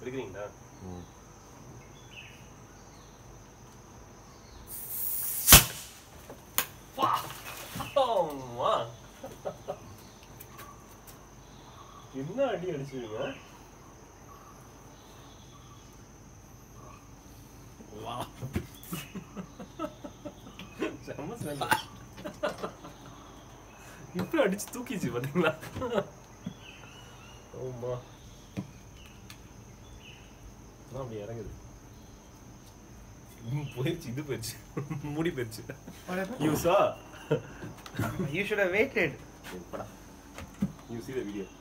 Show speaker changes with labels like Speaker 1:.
Speaker 1: எடுக்கிறீங்களா
Speaker 2: ம்.
Speaker 1: ஆமா என்ன அடி அடிச்சிருங்க
Speaker 2: வா
Speaker 1: செம்ம smell. எப்படி அடிச்சு தூக்கிச்சு பாத்தீங்களா ஆமா அதான் அப்படி இறங்குது ம், போயிருச்சு இது போயிருச்சு முடி போயிருச்சு யூ சா
Speaker 3: You should have waited.
Speaker 1: You see the video